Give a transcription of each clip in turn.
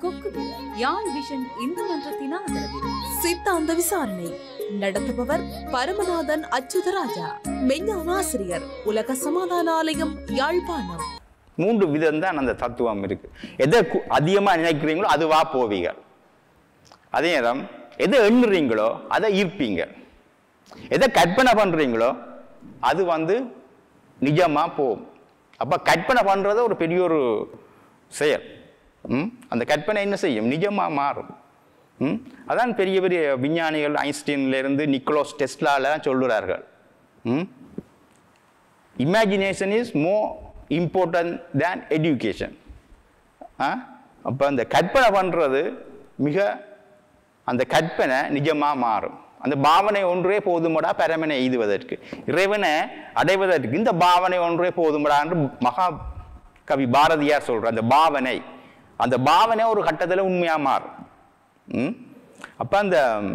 கொக்குவில் யாழ் vision Hindu மன்றத்தின் ஆதரவில் சித்தாந்த விசாரணை நடத்துபவர் பரமநாதன் அச்சுதராஜா மெஞ்ஞான ஆசிரியர் உலக சமாதான ஆலயம் யாழ்ப்பாணம் மூன்று விதம் தான் அந்த தத்துவம் இருக்கு எதை கு- அதிகமா நினைக்கிறீங்களோ அதுவா போவீங்க அதே நேரம் எதை எண்ணுறீங்களோ அதை ஈர்ப்பீங்க எதை கற்பனை பண்றீங்களோ அது வந்து நிஜமா போகும் அப்ப கற்பனை பண்றது ஒரு பெரிய ஒரு செயல் ம்? அந்த கற்பனை என்ன செய்யும் நிஜமா மாறும் ம்? அதான் பெரிய பெரிய விஞ்ஞானிகள் ஐன்ஸ்டீன்ல இருந்து நிக்கோலஸ் டெஸ்லால சொல்லுறார்கள் hmm imagination is more important than education அப்போ அந்த கற்பனை பண்ணுறது மிக அந்த கற்பனை நிஜமாக மாறும் அந்த பாவனை ஒன்றே போதுமடா பரமனை எய்துவதற்கு இறைவனை அடைவதற்கு இந்த பாவனை ஒன்றே போதுமடா என்று மகா கவி பாரதியார் சொல்ற அந்த பாவனை அந்த பாவனை ஒரு கட்டத்தில் உண்மையாக மாறும் ம்? அப்ப அந்த ம்,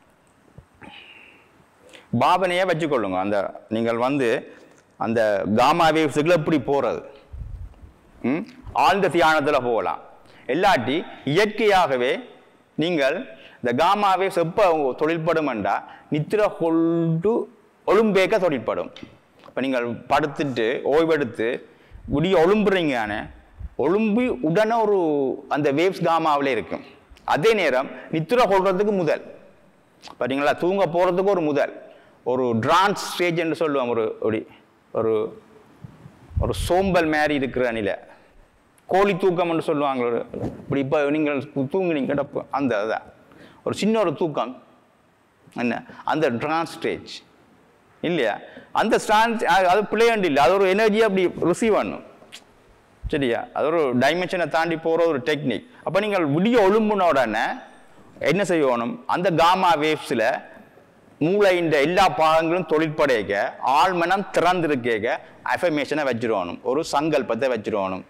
பாவனையை வச்சுக்கொள்ளுங்க அந்த நீங்கள் வந்து அந்த காமா வேவ்ஸுக்குள்ள எப்படி போகிறது ம்? ஆழ்ந்த தியானத்தில் போகலாம் இல்லாட்டி இயற்கையாகவே நீங்கள் இந்த காமா வேவ்ஸ் எப்போ தொழில்படும் என்றால் நித்திர கொண்டு ஒழும்பேக்க தொழில்படும் இப்போ நீங்கள் படுத்துட்டு ஓய்வெடுத்து விடிய ஒழும்புறீங்கன்னு ஒழும்பி உடனே ஒரு அந்த வேவ்ஸ் காமாவிலே இருக்கும் அதே நேரம் நித்திர கொள்றதுக்கு முதல் பார்த்தீங்களா தூங்க போகிறதுக்கு ஒரு முதல் ஒரு ட்ரான்ஸ் ஸ்டேஜ் என்று சொல்லுவோம் ஒரு ஒரு ஒரு ஒரு சோம்பல் மாதிரி இருக்கிற நிலை கோழி தூக்கம் என்று சொல்லுவாங்க ஒரு- இப்படி இப்போ நீங்கள் தூங்குனீங்க கிடப்பு அந்த அதான் ஒரு சின்ன ஒரு தூக்கம் என்ன அந்த ட்ரான்ஸ் ஸ்டேஜ் இல்லையா அந்த ஸ்டான்ஸ் அது பிள்ளையாண்டு இல்லை அது ஒரு எனர்ஜி அப்படி ரிசீவ் பண்ணும் சரியா அது ஒரு டைமென்ஷனை தாண்டி போகிற ஒரு டெக்னிக் அப்போ நீங்கள் விடிய ஒழும்புன உடனே என்ன செய்யணும் அந்த காமா வேவ்ஸில் மூளையின் எல்லா பாகங்களும் தொழிற்படைக்க ஆழ்மனம் திறந்திருக்கேக்க அஃபர்மேஷனை வச்சிருவணும் ஒரு சங்கல்பத்தை வச்சிருவணும்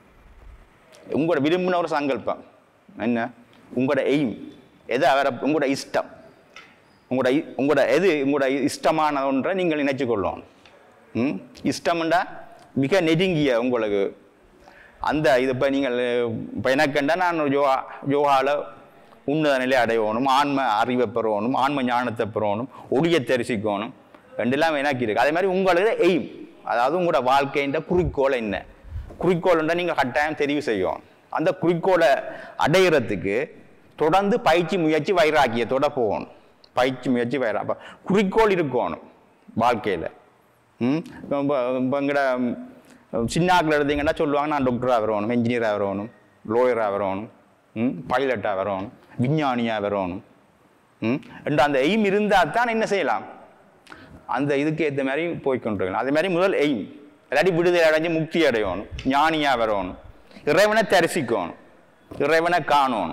உங்களோட விரும்பின ஒரு சங்கல்பம் என்ன உங்களோட எய்ம் எது அவரை உங்களோட இஷ்டம் உங்களோட இ- உங்களோட எது உங்களோட இஷ்டமான ஒன்றை நீங்கள் நினைச்சு கொள்ளணும் ம் இஷ்டம்ண்டா மிக நெருங்கிய உங்களுக்கு அந்த இது இப்போ நீங்கள் இப்போ எனக்குண்டா நான் யோகா யோகாவில் உன்னத நிலை அடையணும் ஆன்ம அறிவை பெறணும் ஆன்ம ஞானத்தை பெறணும் ஒளியை தரிசிக்கணும் ரெண்டெல்லாம் எனக்கு இருக்கு அதே மாதிரி உங்களுக்கு எய்ம் அதாவது உங்களோட வாழ்க்கைன்ற குறிக்கோள் என்ன குறிக்கோள்ன்றா நீங்கள் கட்டாயம் தெரிவு செய்யணும் அந்த குறிக்கோளை அடையிறதுக்கு தொடர்ந்து பயிற்சி முயற்சி வைராக்கியத்தோட போகணும் பயிற்சி முயற்சி வைரா அப்போ குறிக்கோள் இருக்கணும் வாழ்க்கையில் ம் இப்போ இப்போ எங்கட சின்னாக்கில் எடுத்தீங்கன்னா சொல்லுவாங்க நான் டாக்டராக வரணும் என்ஜினியராக வரணும் லோயராக வரணும் ம் பைலட்டாக வரணும் விஞ்ஞானியாக வரணும் ம் ரெண்டு அந்த எய்ம் இருந்தால் தான் என்ன செய்யலாம் அந்த இதுக்கு ஏற்ற மாதிரி போய்க்கொண்டிருக்கணும் அதே மாதிரி முதல் எய்ம் இல்லாட்டி விடுதலை அடைஞ்சு முக்தி அடையணும் ஞானியாக வரணும் இறைவனை தரிசிக்கணும் இறைவனை காணணும்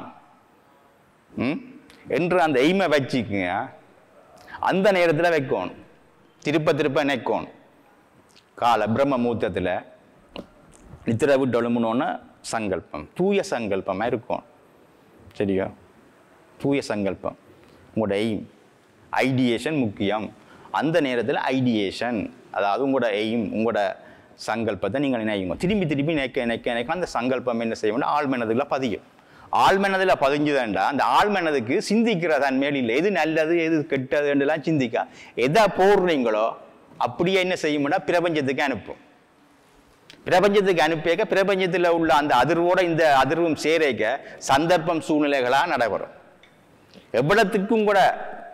ம் என்று அந்த எய்மை வச்சுக்குங்க அந்த நேரத்தில் வைக்கணும் திருப்ப திருப்ப நினைக்கணும் கால பிரம்ம முகூர்த்தத்தில் நித்திர விட்டு எழும்பணுன்னு சங்கல்பம் தூய சங்கல்பமாக இருக்கும் சரியா தூய சங்கல்பம் உங்களோட எய்ம் ஐடியேஷன் முக்கியம் அந்த நேரத்தில் ஐடியேஷன் அதாவது உங்களோட எய்ம் உங்களோட சங்கல்பத்தை நீங்கள் நினைங்க திரும்பி திரும்பி நினைக்க நினைக்க நினைக்க அந்த சங்கல்பம் என்ன செய்யணும் ஆழ்மனதுக்குள்ள பதியும் ஆழ்மனதில் பதிஞ்சுதாண்டா அந்த ஆழ்மனதுக்கு சிந்திக்கிற தன்மையில் இல்லை எது நல்லது எது கெட்டதுன்றலாம் சிந்திக்கா எதை போடுறீங்களோ அப்படியே என்ன செய்யும்னா பிரபஞ்சத்துக்கு அனுப்பும் பிரபஞ்சத்துக்கு அனுப்பியக்க பிரபஞ்சத்தில் உள்ள அந்த அதிர்வோட இந்த அதிர்வும் சேரேக்க சந்தர்ப்பம் சூழ்நிலைகளாக நடைபெறும் எவ்வளத்துக்கும் கூட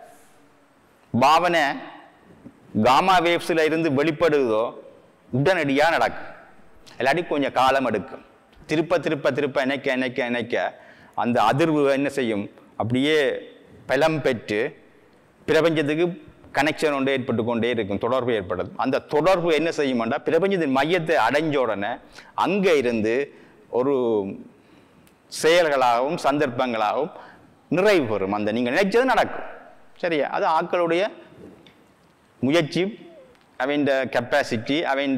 பாவனை காமா வேவ்ஸில் இருந்து வெளிப்படுதோ உடனடியாக நடக்கும் இல்லாட்டி கொஞ்சம் காலம் எடுக்கும் திருப்ப திருப்ப திருப்ப இணைக்க இணைக்க இணைக்க அந்த அதிர்வு என்ன செய்யும் அப்படியே பலம் பெற்று பிரபஞ்சத்துக்கு கனெக்ஷன் ஒன்று ஏற்பட்டு கொண்டே இருக்கும் தொடர்பு ஏற்படுது அந்த தொடர்பு என்ன செய்யும்னா பிரபஞ்சத்தின் மையத்தை அடைஞ்ச உடனே அங்கே இருந்து ஒரு செயல்களாகவும் சந்தர்ப்பங்களாகவும் நிறைவு பெறும் அந்த நீங்கள் நினைச்சது நடக்கும் சரியா அது ஆட்களுடைய முயற்சி அவன் கெப்பாசிட்டி அவன்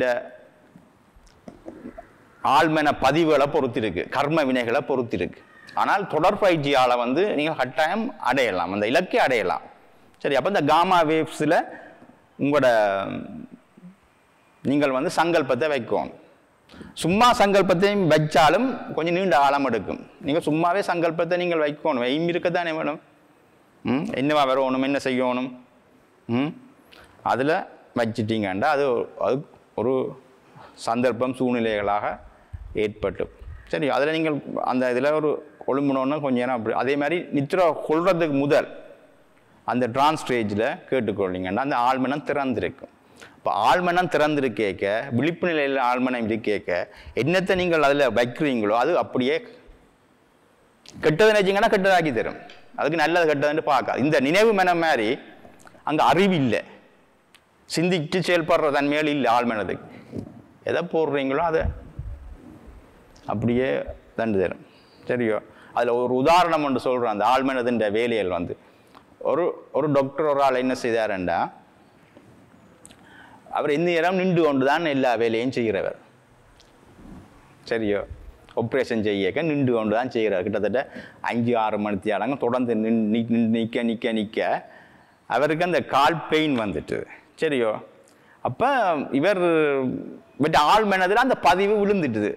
ஆழ்மன பதிவுகளை பொறுத்து இருக்கு கர்ம வினைகளை பொறுத்து இருக்கு ஆனால் தொடர் பயிற்சியால் வந்து நீங்கள் கட்டாயம் அடையலாம் அந்த இலக்கை அடையலாம் சரி அப்போ இந்த காமா வேவ்ஸில் உங்களோட நீங்கள் வந்து சங்கல்பத்தை வைக்கணும் சும்மா சங்கல்பத்தையும் வச்சாலும் கொஞ்சம் நீண்ட காலம் எடுக்கும் நீங்கள் சும்மாவே சங்கல்பத்தை நீங்கள் வைக்கணும் எய்ம் இருக்கத்தானே வேணும் ம் என்னவா வரணும் என்ன செய்யணும் ம் அதில் வச்சிட்டீங்கண்டா அது அது ஒரு சந்தர்ப்பம் சூழ்நிலைகளாக ஏற்பட்டு சரி அதில் நீங்கள் அந்த இதில் ஒரு ஒழுங்குனோன்னு கொஞ்சம் நேரம் அப்படி அதே மாதிரி நித்திர கொள்றதுக்கு முதல் அந்த ட்ரான்ஸ் ஸ்டேஜில் கேட்டுக்கொள்ளிங்கன்னா அந்த ஆழ்மனம் திறந்திருக்கும் இப்போ ஆழ்மனம் திறந்திருக்கேக்க விழிப்பு நிலையில் ஆழ்மனம் இருக்கேக்க என்னத்தை நீங்கள் அதில் வைக்கிறீங்களோ அது அப்படியே கெட்டது நினைச்சிங்கன்னா கெட்டதாக்கி தரும் அதுக்கு நல்லது கெட்டதுன்னு பார்க்க இந்த நினைவு மனம் மாதிரி அங்கே அறிவு இல்லை சிந்திச்சு செயல்படுற தன்மைகள் இல்லை ஆழ்மனதுக்கு எதை போடுறீங்களோ அதை அப்படியே தண்டு தரும் சரியோ அதில் ஒரு உதாரணம் ஒன்று சொல்கிறேன் அந்த ஆழ்மனதின் வேலைகள் வந்து ஒரு ஒரு டாக்டர் ஒரு ஆள் என்ன செய்தாருண்டா அவர் இந்த இடம் நின்று கொண்டு தான் எல்லா வேலையும் செய்கிறவர் சரியோ ஆப்ரேஷன் செய்யக்க நின்று கொண்டு தான் செய்கிறார் கிட்டத்தட்ட அஞ்சு ஆறு மணி தியாலங்க தொடர்ந்து நின் நிக்- நின் நிற்க நிற்க நிற்க அவருக்கு அந்த கால் பெயின் வந்துட்டு சரியோ அப்போ இவர் பட் ஆள் மனதில் அந்த பதிவு விழுந்துட்டுது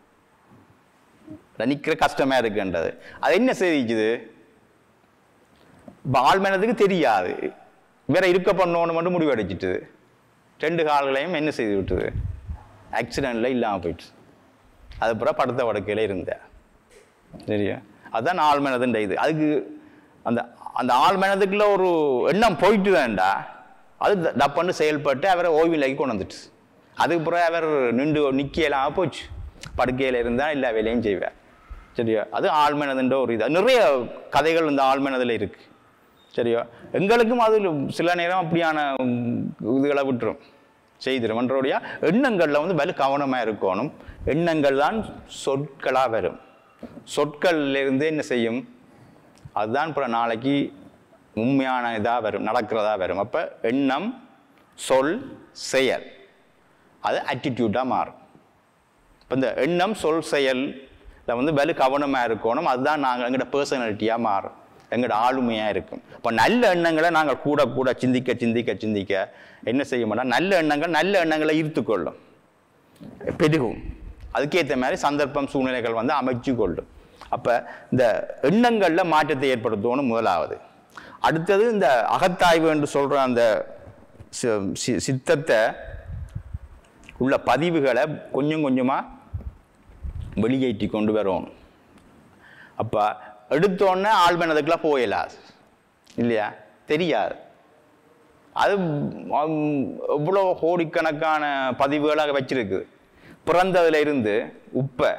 நிற்கிற கஷ்டமா இருக்குன்றது அது என்ன செய்திக்குது இப்போ ஆள் மனதுக்கு தெரியாது வேற இருக்க பண்ணோன்னு மட்டும் முடிவு அடிச்சிட்டுது ரெண்டு கால்களையும் என்ன செய்து விட்டுது ஆக்சிடெண்ட்டில் இல்லாமல் போயிடுச்சு அதுக்கப்புறம் படுத்த வடக்கையில் இருந்தேன் சரியா அதுதான் ஆள் மனதுன்ற இது அதுக்கு அந்த அந்த ஆள் மனதுக்குள்ள ஒரு எண்ணம் போயிட்டு வேண்டா அது த- டப்புன்னு செயல்பட்டு அவரை ஓய்விலைக்கு கொண்டு வந்துட்டு அதுக்கப்புறம் அவர் நின்று நிற்கலாம் போச்சு படுக்கையில் இருந்தால் எல்லா வேலையும் செய்வார் சரியா அது ஆழ்மனதுன்ற ஒரு இது நிறைய கதைகள் இந்த ஆழ்மனதில் இருக்கு சரியா எங்களுக்கும் அது சில நேரம் அப்படியான உம், இதுகளை விட்டுரும் செய்திடும் என்றோடைய எண்ணங்களில் வந்து வலு கவனமாக இருக்கணும் எண்ணங்கள் தான் சொற்களாக வரும் சொற்கள்ல இருந்து என்ன செய்யும் அதுதான் அப்புறம் நாளைக்கு உண்மையான இதாக வரும் நடக்கிறதா வரும் அப்போ எண்ணம் சொல் செயல் அது ஆட்டிடியூட்டாக மாறும் இப்போ இந்த எண்ணம் சொல் செயலில் வந்து வலு கவனமாக இருக்கணும் அதுதான் நாங்கள் எங்களோட பர்சனாலிட்டியாக மாறும் எங்களோட ஆளுமையாக இருக்கும் இப்போ நல்ல எண்ணங்களை நாங்கள் கூட கூட சிந்திக்க சிந்திக்க சிந்திக்க என்ன செய்ய மாட்டோம் நல்ல எண்ணங்கள் நல்ல எண்ணங்களை ஈர்த்துக்கொள்ளும் பெருகும் அதுக்கேற்ற மாதிரி சந்தர்ப்பம் சூழ்நிலைகள் வந்து அமைச்சு கொள்ளும் அப்போ இந்த எண்ணங்களில் மாற்றத்தை ஏற்படுத்தணும் முதலாவது அடுத்தது இந்த அகத்தாய்வு என்று சொல்கிற அந்த சி- சி- சித்தத்தை உள்ள பதிவுகளை கொஞ்சம் கொஞ்சமாக வெளியேற்றி கொண்டு வரணும் அப்போ எடுத்தோடனே ஆழ்மனதுக்குலாம் போயிடாது இல்லையா தெரியாது அது ம், எவ்வளோ கோடிக்கணக்கான பதிவுகளாக வச்சிருக்குது பிறந்ததுல இருந்து உப்பை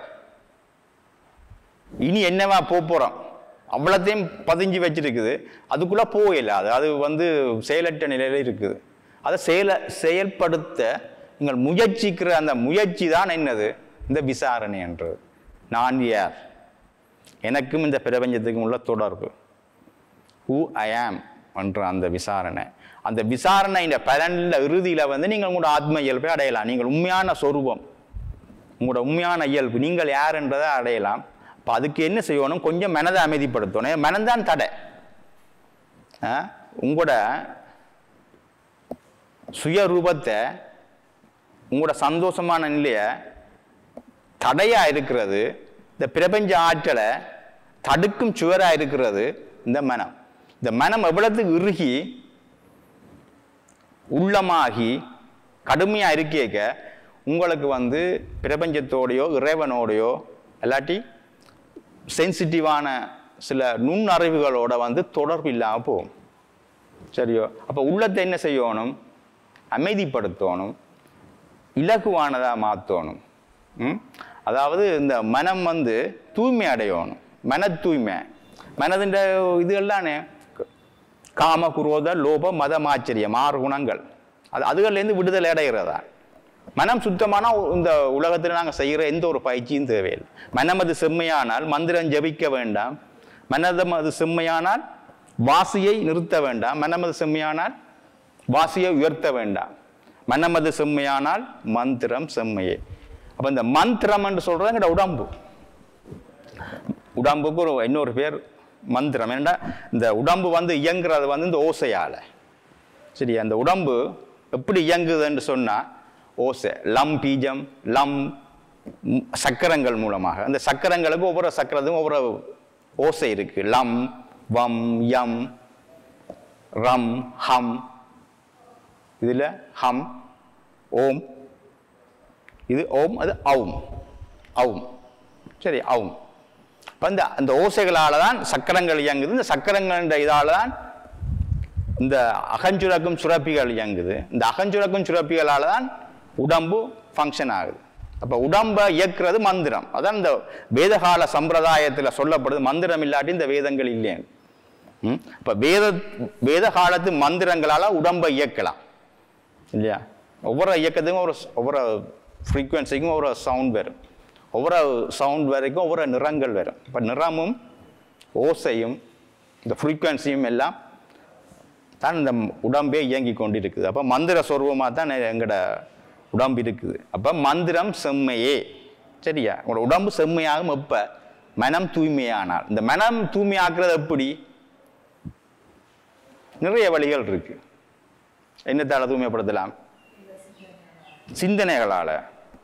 இனி என்னவா போக போகிறோம் அவ்வளோத்தையும் பதிஞ்சு வச்சிருக்குது அதுக்குள்ளே போயிடாது அது வந்து செயலற்ற நிலையில் இருக்குது அதை செயல செயல்படுத்த நீங்கள் முயற்சிக்கிற அந்த முயற்சி தான் என்னது இந்த விசாரணை என்றது நான் யார் எனக்கும் இந்த பிரபஞ்சத்துக்கும் உள்ள தொடர்பு ஹூ ஐ ஆம் என்ற அந்த விசாரணை அந்த விசாரணையின் பலனில் இறுதியில் வந்து நீங்கள் உங்களோட ஆத்ம இயல்பை அடையலாம் நீங்கள் உண்மையான சொரூபம் உங்களோட உண்மையான இயல்பு நீங்கள் யாருன்றதை அடையலாம் இப்போ அதுக்கு என்ன செய்யணும் கொஞ்சம் மனதை அமைதிப்படுத்தணும் மனம்தான் தடை ஆ? உங்களோட சுயரூபத்தை உங்களோட சந்தோஷமான நிலையை தடையா இருக்கிறது இந்த பிரபஞ்ச ஆற்றலை தடுக்கும் சுவரா இருக்கிறது இந்த மனம் இந்த மனம் எவ்வளவுக்கு இறுகி உள்ளமாகி கடுமையா இருக்கேக்க உங்களுக்கு வந்து பிரபஞ்சத்தோடையோ இறைவனோடையோ இல்லாட்டி சென்சிட்டிவான சில நுண்ணறிவுகளோட வந்து தொடர்பு இல்லாமல் போகும் சரியோ அப்போ உள்ளத்தை என்ன செய்யணும் அமைதிப்படுத்தணும் இலகுவானதாக மாற்றணும் ம்? அதாவது இந்த மனம் வந்து தூய்மை அடையணும் மன தூய்மை மனதின் இதுகள்லானே காம குரோத லோப மதம் ஆச்சரியம் ஆறு குணங்கள் அது அதுகள்லேருந்து விடுதலை அடைகிறதா மனம் சுத்தமான இந்த உலகத்தில் நாங்கள் செய்கிற எந்த ஒரு பயிற்சியும் தேவையில்லை மனம் அது செம்மையானால் மந்திரம் ஜபிக்க வேண்டாம் மனதம் அது செம்மையானால் வாசியை நிறுத்த வேண்டாம் மனம் அது செம்மையானால் வாசியை உயர்த்த வேண்டாம் மனம் அது செம்மையானால் மந்திரம் செம்மையே அப்போ இந்த மந்திரம் என்று சொல்றது எங்கட உடம்பு உடம்புக்கு ஒரு இன்னொரு பேர் மந்திரம் ஏன்னா இந்த உடம்பு வந்து இயங்குறது வந்து இந்த ஓசையால சரி அந்த உடம்பு எப்படி இயங்குதுன்னு சொன்னா ஓசை லம் பீஜம் லம் ம், சக்கரங்கள் மூலமாக அந்த சக்கரங்களுக்கு ஒவ்வொரு சக்கரத்துக்கும் ஒவ்வொரு ஓசை இருக்கு லம் வம் யம் ரம் ஹம் இதில் ஹம் ஓம் இது ஓம் அது அவும் அவும் சரி அவும் இப்போ இந்த அந்த ஓசைகளால் தான் சக்கரங்கள் இயங்குது இந்த சக்கரங்கள் இதால் தான் இந்த அகஞ்சுரக்கும் சுரப்பிகள் இயங்குது இந்த அகஞ்சுரக்கும் சுரப்பிகளால் தான் உடம்பு ஃபங்க்ஷன் ஆகுது அப்போ உடம்பை இயக்குறது மந்திரம் அதான் இந்த வேதகால சம்பிரதாயத்தில் சொல்லப்படுது மந்திரம் இல்லாட்டி இந்த வேதங்கள் இல்லைன்னு ம் இப்போ வேத வேத காலத்து மந்திரங்களால் உடம்பை இயக்கலாம் இல்லையா ஒவ்வொரு இயக்கத்துக்கும் ஒரு ஒவ்வொரு ஃப்ரீக்குவென்சிக்கும் ஒவ்வொரு சவுண்ட் வரும் ஒவ்வொரு சவுண்ட் வரைக்கும் ஒவ்வொரு நிறங்கள் வரும் இப்போ நிறமும் ஓசையும் இந்த ஃப்ரீக்குவென்சியும் எல்லாம் தான் இந்த உடம்பே இயங்கி கொண்டு இருக்குது அப்போ மந்திர சொருவமாக தான் எங்களோட உடம்பு இருக்குது அப்போ மந்திரம் செம்மையே சரியா உங்களோட உடம்பு செம்மையாகும் எப்போ மனம் தூய்மையானால் இந்த மனம் தூய்மையாக்குறது எப்படி நிறைய வழிகள் இருக்கு என்னத்தால தூய்மைப்படுத்தலாம் சிந்தனைகளால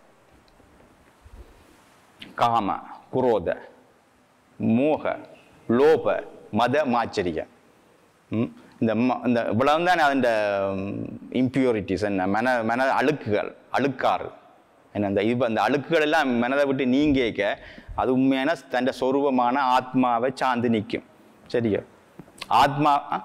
காம குரோத மோக லோப மத மாச்சரிய ம்? இந்த ம- இந்த இவ்வளவு தான் அந்த இம்பியூரிட்டிஸ் என்ன மன மன அழுக்குகள் அழுக்காறு என்ன அந்த இப்போ அந்த அழுக்குகள் எல்லாம் மனதை விட்டு நீங்கிக்க அது உண்மையான தன் சொரூபமான ஆத்மாவை சார்ந்து நிற்கும் சரியா ஆத்மா ஆ?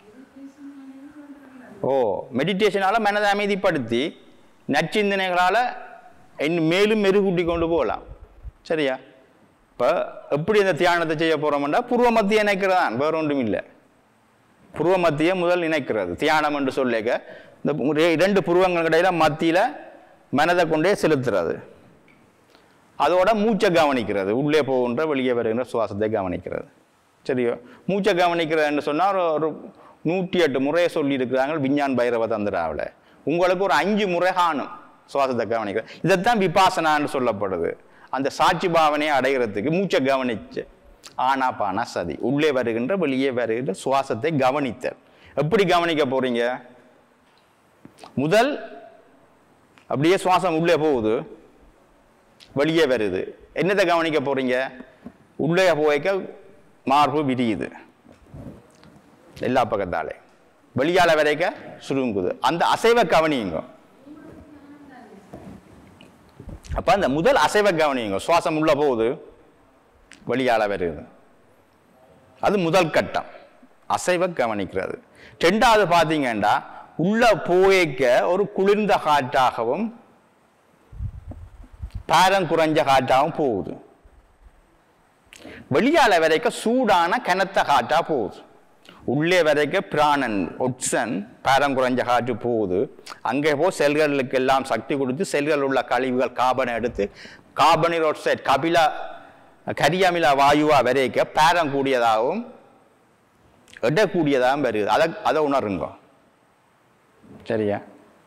ஓ மெடிடேஷனால மனதை அமைதிப்படுத்தி நற்சிந்தனைகளால் என் மேலும் மெருகூட்டி கொண்டு போகலாம் சரியா இப்போ எப்படி அந்த தியானத்தை செய்ய போகிறோம்னா பூர்வ மத்திய இணைக்கிறதான் வேற ஒன்றும் இல்லை புருவ மத்திய முதல் இணைக்கிறது தியானம் என்று சொல்லிக்க இந்த ரெ- இரண்டு புருவங்களுக்கு இடையில மத்தியில மனதை கொண்டே செலுத்துறது அதோட மூச்சை கவனிக்கிறது உள்ளே போகின்ற வெளியே வருகின்ற சுவாசத்தை கவனிக்கிறது சரியோ மூச்சை கவனிக்கிறதுன்னு சொன்னால் ஒரு ஒரு நூற்றி எட்டு முறையை சொல்லியிருக்கிறாங்க விஞ்ஞான் பைரவ தந்திராவில் உங்களுக்கு ஒரு அஞ்சு முறை காணும் சுவாசத்தை கவனிக்கிறது இதைத்தான் விபாசனான்னு சொல்லப்படுது அந்த சாட்சி பாவனையை அடைகிறதுக்கு மூச்சை கவனிச்சு ஆனா பானா சதி உள்ளே வருகின்ற வெளியே வருகின்ற சுவாசத்தை கவனித்தல் எப்படி கவனிக்க போறீங்க முதல் அப்படியே சுவாசம் உள்ளே போகுது வெளியே வருது என்னத்தை கவனிக்க போறீங்க உள்ளே போய்க்க மார்பு விரியுது எல்லா பக்கத்தாலே வெளியால வரைக்க சுருங்குது அந்த அசைவை கவனியுங்க அப்ப அந்த முதல் அசைவை கவனியுங்க சுவாசம் உள்ள போகுது வெளியால வருது அது முதல் கட்டம் அசைவை கவனிக்கிறது ரெண்டாவது பார்த்தீங்கன்னா உள்ள போய்க்க ஒரு குளிர்ந்த காற்றாகவும் பாரம் குறைஞ்ச காற்றாகவும் போகுது வெளியால வரைக்கும் சூடான கனத்த காற்றா போகுது உள்ளே வரைக்கும் பிராணன் ஒட்சன் பாரம் குறைஞ்ச காற்று போகுது அங்கே போ செல்களுக்கு எல்லாம் சக்தி கொடுத்து செல்கள் உள்ள கழிவுகள் கார்பனை எடுத்து கார்பனிக் ஆக்சைடு கபிலா கரியமில வாயுவா வரைக்க பாரம் கூடியதாகவும் எடக்கூடியதாகவும் வருது அதை அதை உணருங்க சரியா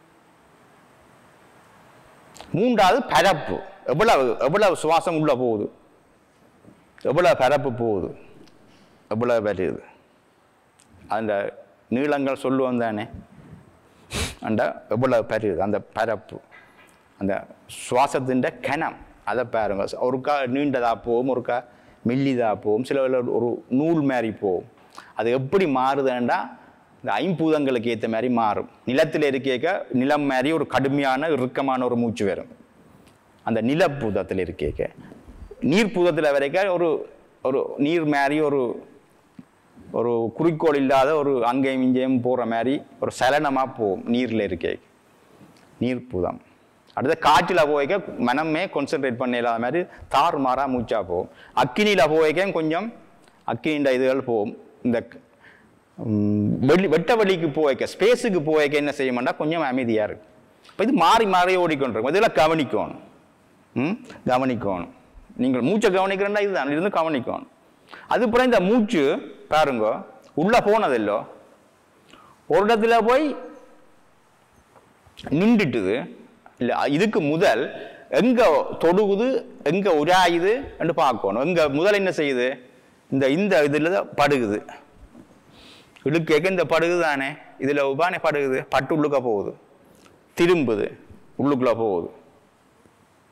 மூன்றாவது பரப்பு எவ்வளவு எவ்வளவு சுவாசம் உள்ள போகுது எவ்வளவு பரப்பு போகுது எவ்வளவு வருது அந்த நீளங்கள் சொல்லுவோம் தானே அந்த எவ்வளவு பருது அந்த பரப்பு அந்த சுவாசத்தின் கனம் அதை பாருங்க ஒருக்கா நீண்டதா போகும் ஒருக்கா மெல்லிதா போகும் சில வேளை ஒரு நூல் மாதிரி போகும் அது எப்படி மாறுதுன்னா இந்த ஐம்பூதங்களுக்கு ஏற்ற மாதிரி மாறும் நிலத்தில் இருக்க நிலம் மாதிரி ஒரு கடுமையான இறுக்கமான ஒரு மூச்சு வரும் அந்த நிலப்பூதத்தில் இருக்க நீர்ப்பூதத்தில் வரைக்கும் ஒரு ஒரு நீர் மாதிரி ஒரு ஒரு குறிக்கோள் இல்லாத ஒரு அங்கேயும் இங்கேயும் போகிற மாதிரி ஒரு சலனமாக போகும் நீரில் இருக்கே நீர்ப்பூதம் அடுத்த காற்றில் போய்க்க மனமே கான்சென்ட்ரேட் பண்ண இல்லாத மாதிரி தார் மாறா மூச்சா போகும் அக்கினியில் போய்க்க கொஞ்சம் அக்கினின்ற இதுகள் போகும் இந்த ம், வெளி வெட்ட வெளிக்கு போய்க்க ஸ்பேஸுக்கு போய்க்க என்ன செய்ய மாட்டா கொஞ்சம் அமைதியாக இருக்கு இப்போ இது மாறி மாறி ஓடிக்கொண்டிருக்கும் இதெல்லாம் கவனிக்கணும் ம் கவனிக்கணும் நீங்கள் மூச்சை கவனிக்கிறேன்னா இதுதான் இருந்து கவனிக்கணும் அதுக்கப்புறம் இந்த மூச்சு பாருங்க உள்ள போனதில்லோ ஒரு இடத்துல போய் நின்றுட்டுது இல்லை இதுக்கு முதல் எங்க தொடுகுது எங்க உராயுது என்று பார்க்கணும் எங்க முதல் என்ன செய்யுது இந்த இந்த இதுல தான் படுகுது இழுக்கேக்க இந்த படுகு தானே இதுல உபானே படுகுது பட்டு உள்ளுக்க போகுது திரும்புது உள்ளுக்குள்ள போகுது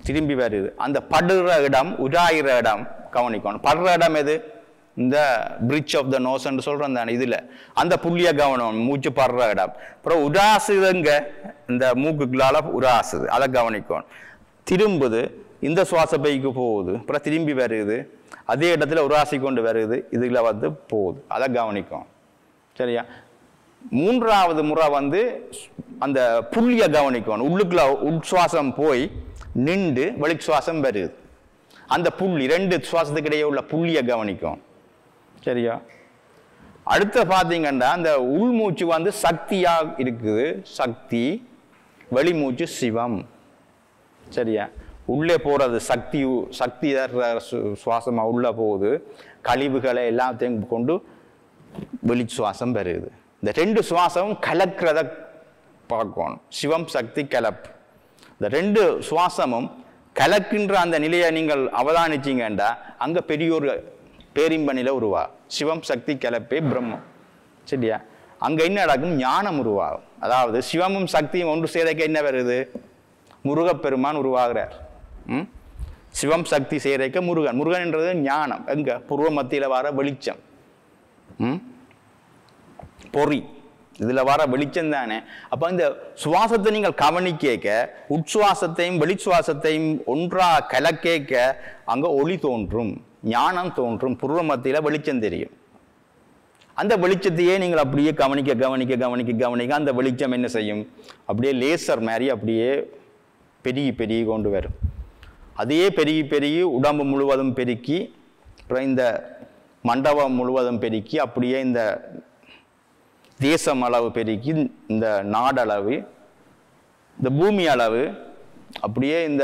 திரும்பி வருது அந்த படுற இடம் உராயிற இடம் கவனிக்கணும் படுற இடம் எது இந்த பிரிட்ஜ் ஆஃப் த நோஸ்ன்னு சொல்கிறோம் தானே இதில் அந்த புள்ளிய கவனம் மூச்சு படுற இடம் அப்புறம் உராசுதுங்க இந்த மூக்குகளால் உராசுது அதை கவனிக்கணும் திரும்புது இந்த சுவாச பைக்கு போகுது அப்புறம் திரும்பி வருது அதே இடத்துல உராசி கொண்டு வருது இதில் வந்து போகுது அதை கவனிக்கும் சரியா மூன்றாவது முறை வந்து அந்த புள்ளிய கவனிக்கணும் உள்ளுக்குள்ள உட்சுவாசம் போய் நின்று வெளி சுவாசம் வருது அந்த புள்ளி ரெண்டு சுவாசத்துக்கு இடையே உள்ள புள்ளிய கவனிக்கும் சரியா அடுத்து பார்த்தீங்கன்னா அந்த உள்மூச்சு வந்து சக்தியா இருக்குது சக்தி வெளிமூச்சு சிவம் சரியா உள்ளே போறது சக்தி சக்தி தர்ற சு- சுவாசமா உள்ள போகுது கழிவுகளை எல்லாத்தையும் கொண்டு வெளி சுவாசம் வருது இந்த ரெண்டு சுவாசமும் கலக்கிறத பார்க்கணும் சிவம் சக்தி கலப்பு இந்த ரெண்டு சுவாசமும் கலக்கின்ற அந்த நிலையை நீங்கள் அவதானிச்சீங்கண்டா அங்க பெரிய ஒரு பேரின்ப நிலை உருவா சிவம் சக்தி கலப்பே பிரம்மம் சரியா அங்க என்ன நடக்கும் ஞானம் உருவாகும் அதாவது சிவமும் சக்தியும் ஒன்று சேரக்க என்ன வருது முருகப்பெருமான் உருவாகிறார் ம்? சிவம் சக்தி சேரைக்க முருகன் முருகன்ன்றது ஞானம் எங்க பூர்வ மத்தியில வர வெளிச்சம் ம்? பொறி இதுல வர வெளிச்சம் தானே அப்ப இந்த சுவாசத்தை நீங்கள் கவனிக்கேக்க உட்சுவாசத்தையும் வெளிச்சுவாசத்தையும் ஒன்றா கலக்கேக்க அங்க ஒளி தோன்றும் ஞானம் தோன்றும் புருவ மத்தியில வெளிச்சம் தெரியும் அந்த வெளிச்சத்தையே நீங்கள் அப்படியே கவனிக்க கவனிக்க கவனிக்க கவனிக்க அந்த வெளிச்சம் என்ன செய்யும் அப்படியே லேசர் மாதிரி அப்படியே பெருகி பெருகி கொண்டு வரும் அதையே பெருகி பெருகி உடம்பு முழுவதும் பெருக்கி அப்புறம் இந்த மண்டபம் முழுவதும் பெருக்கி அப்படியே இந்த தேசம் அளவு பெருக்கி இந்த நாடளவு இந்த பூமி அளவு அப்படியே இந்த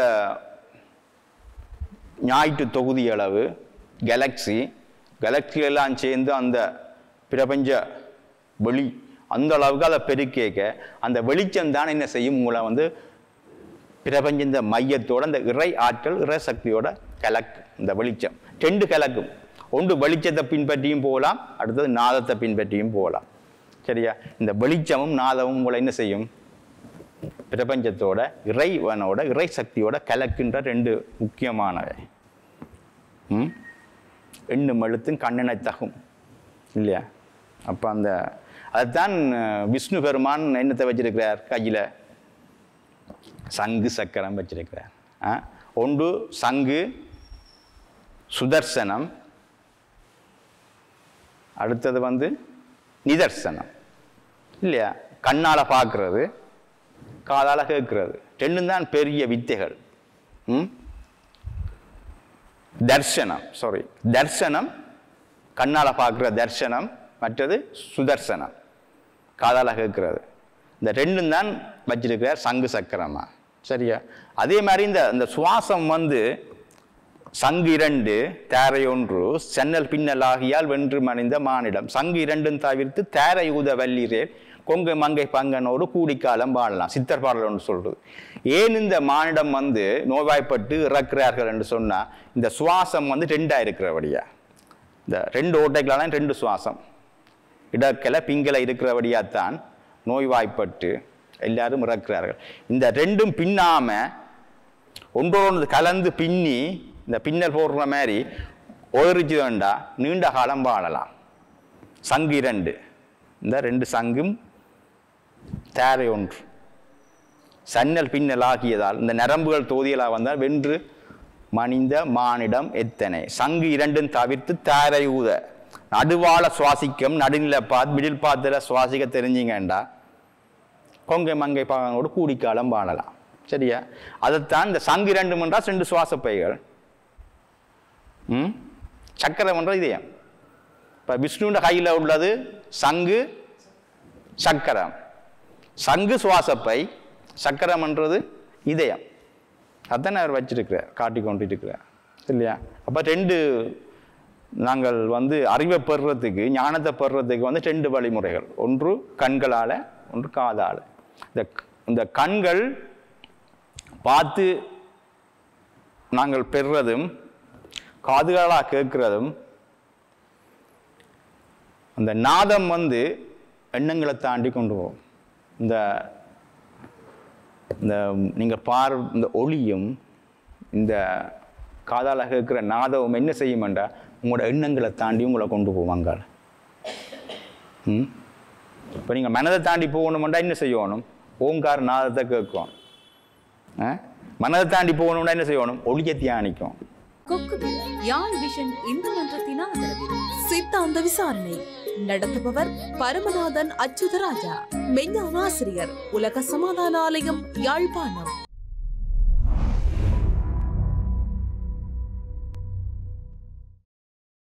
ஞாயிற்று தொகுதி அளவு கேலக்ஸி கேலக்ஸி எல்லாம் சேர்ந்து அந்த பிரபஞ்ச வெளி அந்த அளவுக்கு அதை பெருக்கேக்க அந்த வெளிச்சம் தான் என்ன செய்யும் உங்களை வந்து பிரபஞ்ச இந்த மையத்தோட இந்த இறை ஆற்றல் இறை சக்தியோட கலக்கு இந்த வெளிச்சம் ரெண்டு கலக்கும் ஒன்று வெளிச்சத்தை பின்பற்றியும் போகலாம் அடுத்தது நாதத்தை பின்பற்றியும் போகலாம் சரியா இந்த வெளிச்சமும் நாதமும் உங்களை என்ன செய்யும் பிரபஞ்சத்தோட இறைவனோட இறை சக்தியோட கலக்கின்ற ரெண்டு முக்கியமானவை ம் எண்ணும் எழுத்தும் கண்ணனை தகும் இல்லையா அப்போ அந்த அதுதான் அஹ், விஷ்ணு பெருமான் என்னத்தை வச்சிருக்கிறார் கையில் சங்கு சக்கரம் வச்சிருக்கிறார் ஆ? ஒன்று சங்கு சுதர்சனம் அடுத்தது வந்து நிதர்சனம் இல்லையா கண்ணால பார்க்கறது காதால கேட்கறது ரெண்டும் தான் பெரிய வித்தைகள் ம் தர்சனம் சாரி தர்சனம் கண்ணால பார்க்குற தர்சனம் மற்றது சுதர்சனம் காதால கேட்கறது இந்த ரெண்டும் தான் வச்சிருக்கிறார் சங்கு சக்கரமா சரியா அதே மாதிரி இந்த இந்த சுவாசம் வந்து சங்கு இரண்டு தேரை ஒன்று சென்னல் பின்னல் ஆகியால் வென்று மணிந்த மானிடம் சங்கு இரண்டும் தவிர்த்து தேரை ஊத வல்லிரேல் கொங்கை மங்கை பங்கனோடு கூடிக்காலம் வாழலாம் சித்தர் பாடல் ஒன்று சொல்றது ஏன் இந்த மானிடம் வந்து நோய்வாய்ப்பட்டு இறக்குறார்கள் என்று சொன்னா இந்த சுவாசம் வந்து ரெண்டா இருக்கிறபடியா இந்த ரெண்டு ஓட்டைகளான ரெண்டு சுவாசம் இடக்கல பிங்கல இருக்கிறபடியாத்தான் நோய்வாய்ப்பட்டு எல்லாரும் இறக்குறார்கள் இந்த ரெண்டும் பின்னாம ஒன்றோடு கலந்து பின்னி இந்த பின்னல் போடுற மாதிரி ஒழிச்சு வேண்டா நீண்ட காலம் வாழலாம் சங்கு இரண்டு இந்த ரெண்டு சங்கும் தேரை ஒன்று சன்னல் பின்னல் ஆகியதால் இந்த நரம்புகள் தோதியலாக வந்தால் வென்று மணிந்த மானிடம் எத்தனை சங்கு இரண்டும் தவிர்த்து தேரை ஊத நடுவாள சுவாசிக்கும் நடுநிலை பாத் மிடில் பாத்தில் சுவாசிக்க தெரிஞ்சிங்கண்டா கொங்கை மங்கை பாகங்களோடு கூடிக்காலம் வாழலாம் சரியா அதைத்தான் இந்த சங்கு இரண்டு என்றால் ரெண்டு சுவாச பைகள் ம் சக்கரம் என்ற இதயம் இப்போ விஷ்ணுவோட கையில் உள்ளது சங்கு சக்கரம் சங்கு சுவாசப்பை சக்கரம் என்றது இதயம் அதான் அவர் வச்சிருக்கிறார் காட்டி கொண்டு இருக்கிறார் இல்லையா அப்போ ரெண்டு நாங்கள் வந்து அறிவை பெறுறதுக்கு ஞானத்தை பெறுறதுக்கு வந்து ரெண்டு வழிமுறைகள் ஒன்று கண்களால் ஒன்று காதால் இந்த இந்த கண்கள் பார்த்து நாங்கள் பெறுறதும் காதுகளாக கேட்கிறதும் அந்த நாதம் வந்து எண்ணங்களை தாண்டி கொண்டு போகும் இந்த இந்த நீங்கள் பார் இந்த ஒளியும் இந்த காதால கேட்குற நாதம் என்ன செய்யுமெண்டா உங்களோட எண்ணங்களை தாண்டி உங்களை கொண்டு போவாங்க ம் இப்போ நீங்கள் மனதை தாண்டி போகணுமெண்டா என்ன செய்யணும் ஓங்கார நாதத்தை கேட்கும் ஆ? மனதை தாண்டி போகணும்னா என்ன செய்யணும் ஒளிய தியானிக்கும் கொக்குவில் யாழ் விஷன் இந்து மன்றத்தின் ஆதரவில் சித்தாந்த விசாரணை நடத்துபவர் பரமநாதன் அச்சுதராஜா மெஞ்ஞான ஆசிரியர் உலக சமாதான ஆலயம் யாழ்ப்பாணம்